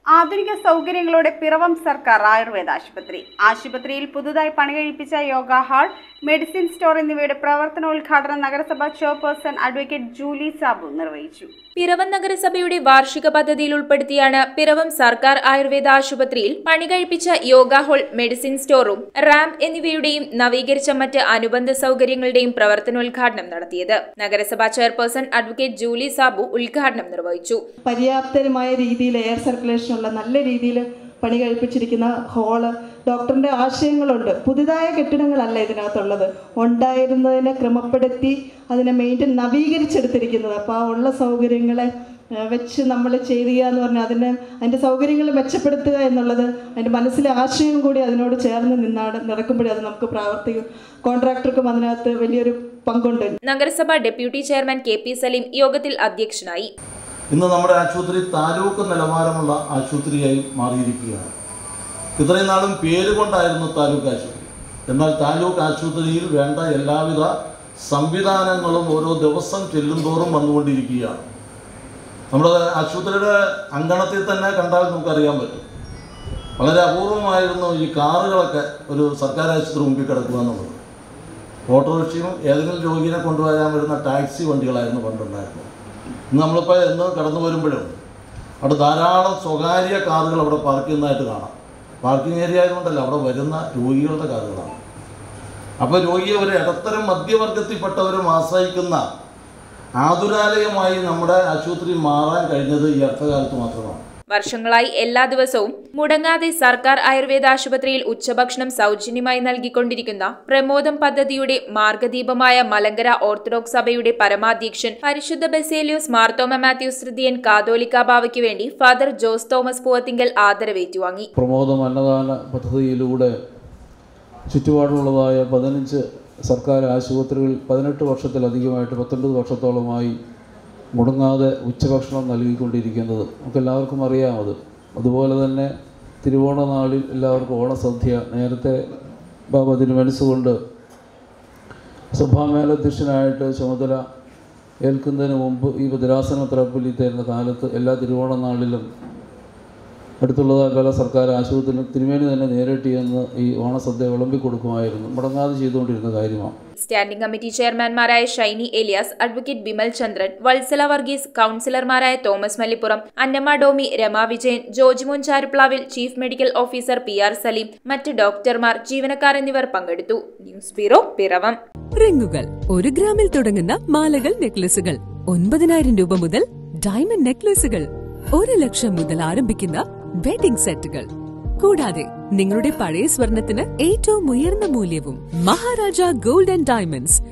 ആധുനിക സൗകര്യങ്ങളോടെ പിറവം സർക്കാർ ആയുർവേദ ആശുപത്രി ആശുപത്രിയിൽ പുതുതായി പണികഴിപ്പിച്ച യോഗ ഹാൾ മെഡിസിൻ സ്റ്റോർ എന്നിവയുടെ പ്രവർത്തനോദ്ഘാടനം നഗരസഭാ ചെയർപേഴ്സൺ അഡ്വക്കേറ്റ് ജൂലി സാബു നിർവഹിച്ചു പിറവം നഗരസഭയുടെ വാർഷിക പദ്ധതിയിൽ ഉൾപ്പെടുത്തിയാണ് പിറവം സർക്കാർ ആയുർവേദ ആശുപത്രിയിൽ പണികഴിപ്പിച്ച യോഗ ഹാൾ മെഡിസിൻ സ്റ്റോറും റാമ്പ് എന്നിവയുടെയും നവീകരിച്ച മറ്റ് അനുബന്ധ സൗകര്യങ്ങളുടെയും പ്രവർത്തനോദ്ഘാടനം നടത്തിയത് നഗരസഭാ ചെയർപേഴ്സൺ അഡ്വക്കേറ്റ് ജൂലി സാബു ഉദ്ഘാടനം നിർവഹിച്ചു പര്യാപ്തമായ രീതിയിൽ എയർ സർക്കുലേഷൻ ഉള്ള നല്ല രീതിയിൽ പണി കഴിപ്പിച്ചിരിക്കുന്ന ഹോള് ഡോക്ടറിൻ്റെ ആശയങ്ങളുണ്ട് പുതുതായ കെട്ടിടങ്ങളല്ല ഇതിനകത്തുള്ളത് ഉണ്ടായിരുന്നതിനെ ക്രമപ്പെടുത്തി അതിനെ മെയിൻറ്റെയിൻ നവീകരിച്ചെടുത്തിരിക്കുന്നത് അപ്പോൾ ആ ഉള്ള സൗകര്യങ്ങളെ ആ, വെച്ച് നമ്മൾ ചെയ്യുക എന്ന് പറഞ്ഞാൽ അതിനെ അതിൻ്റെ സൗകര്യങ്ങൾ മെച്ചപ്പെടുത്തുക എന്നുള്ളത് അതിൻ്റെ മനസ്സിലെ ആശയം കൂടി അതിനോട് ചേർന്ന് നിന്നാണ് നടക്കുമ്പോഴേ അത് നമുക്ക് പ്രാവർത്തികം കോൺട്രാക്ടർക്കും അതിനകത്ത് വലിയൊരു പങ്കുണ്ട് നഗരസഭ deputy chairman K P Saleem യോഗത്തിൽ അധ്യക്ഷനായി ഇന്ന് നമ്മുടെ ആശുപത്രി താലൂക്ക് നിലവാരമുള്ള ആശുപത്രിയായി മാറിയിരിക്കുകയാണ് ഇത്രയും നാളും പേര് കൊണ്ടായിരുന്നു താലൂക്ക് ആശുപത്രി എന്നാൽ താലൂക്ക് ആശുപത്രിയിൽ വേണ്ട എല്ലാവിധ സംവിധാനങ്ങളും ഓരോ ദിവസം ചെല്ലുന്തോറും വന്നുകൊണ്ടിരിക്കുകയാണ് നമ്മുടെ ആശുപത്രിയുടെ അങ്കണത്തിൽ തന്നെ കണ്ടാൽ നമുക്കറിയാൻ പറ്റും വളരെ അപൂർവമായിരുന്നു ഈ കാറുകളൊക്കെ ഒരു സർക്കാർ ആശുപത്രി മുമ്പിൽ കിടക്കുക എന്നുള്ളത് ഓട്ടോറിക്ഷയും ഏതെങ്കിലും രോഗിയെ കൊണ്ടുവരാൻ വരുന്ന ടാക്സി വണ്ടികളായിരുന്നു പണ്ടുണ്ടായിരുന്നത് ഇന്ന് നമ്മളിപ്പോൾ എന്ന് കടന്നു വരുമ്പോഴും അവിടെ ധാരാളം സ്വകാര്യ കാറുകൾ അവിടെ പാർക്ക് ചെയ്യുന്നതായിട്ട് കാണാം പാർക്കിംഗ് ഏരിയ ആയതുകൊണ്ടല്ല അവിടെ വരുന്ന രോഗികളുടെ കാറുകളാണ് അപ്പോൾ രോഗിയെ ഒരു ഇടത്തരം മധ്യവർഗത്തിൽപ്പെട്ടവരും ആശ്രയിക്കുന്ന ആതുരാലയമായി നമ്മുടെ ആശുപത്രി മാറാൻ കഴിഞ്ഞത് ഈ അടുത്ത കാലത്ത് മാത്രമാണ് വർഷങ്ങളായി എല്ലാ ദിവസവും മുടങ്ങാതെ സർക്കാർ ആയുർവേദ ആശുപത്രിയിൽ ഉച്ചഭക്ഷണം സൗജന്യമായി നൽകിക്കൊണ്ടിരിക്കുന്ന പ്രമോദം പദ്ധതിയുടെ മാർഗദീപമായ മലങ്കര ഓർത്തഡോക്സ് സഭയുടെ പരമാധ്യക്ഷൻ പരിശുദ്ധ ബസേലിയോസ് മാർത്തോമ മാത്യൂസ് തൃതീയൻ കാതോലിക്ക ബാവയ്ക്ക് വേണ്ടി ഫാദർ ജോസ് തോമസ് പൂവത്തിങ്കൽ ആദരവേറ്റുവാങ്ങി പ്രമോദം അന്നദാന പദ്ധതിയിലൂടെ ചുറ്റുപാടുള്ളതായ പതിനഞ്ച് സർക്കാർ ആശുപത്രികൾ പതിനെട്ട് വർഷത്തിലധികമായിട്ട് പത്തൊൻപത് വർഷത്തോളമായി മുടങ്ങാതെ ഉച്ചഭക്ഷണം നൽകിക്കൊണ്ടിരിക്കുന്നത് നമുക്ക് എല്ലാവർക്കും അറിയാം അത് അതുപോലെ തന്നെ തിരുവോണ നാളിൽ എല്ലാവർക്കും ഓണസദ്യ നേരത്തെ ബാബ തിരുമനസ്സുകൊണ്ട് സഭാമേലധ്യക്ഷനായിട്ട് ചുമതല ഏൽക്കുന്നതിന് മുമ്പ് ഈ ഭദ്രാസന തറപ്പുലി തരുന്ന കാലത്ത് എല്ലാ തിരുവോണ നാളിലും അടുത്തുള്ളതായ പല സർക്കാർ ആശുപത്രിയിലും തിരുമേനി തന്നെ നേരിട്ട് ചെന്ന് ഈ ഓണസദ്യ വിളമ്പി കൊടുക്കുമായിരുന്നു മുടങ്ങാതെ ചെയ്തുകൊണ്ടിരുന്ന കാര്യമാണ് സ്റ്റാൻഡിംഗ് കമ്മിറ്റി ചെയർമാൻമാരായ ഷൈനി എലിയാസ് അഡ്വക്കേറ്റ് ബിമൽ ചന്ദ്രൻ വത്സല വർഗീസ് കൌൺസിലർമാരായ Thomas Mallippuram Annamma Domi Rama Vijayan Jojimon Charuplavil chief medical officer P R Saleem മറ്റ് ഡോക്ടർമാർ ജീവനക്കാർ എന്നിവർ പങ്കെടുത്തു ന്യൂസ് ബ്യൂറോ പിറവം റിങ്ങുകൾ ഒരു ഗ്രാമിൽ തുടങ്ങുന്ന മാലകൾ നെക്ലസുകൾ ഒൻപതിനായിരം രൂപ മുതൽ ഡയമണ്ട് നെക്ലസുകൾ ഒരു ലക്ഷം മുതൽ ആരംഭിക്കുന്ന വെഡിംഗ് സെറ്റുകൾ കൂടാതെ നിങ്ങളുടെ പഴയ സ്വർണത്തിന് ഏറ്റവും ഉയർന്ന മൂല്യവും മഹാരാജ ഗോൾഡ് ആൻഡ് ഡയമണ്ട്സ്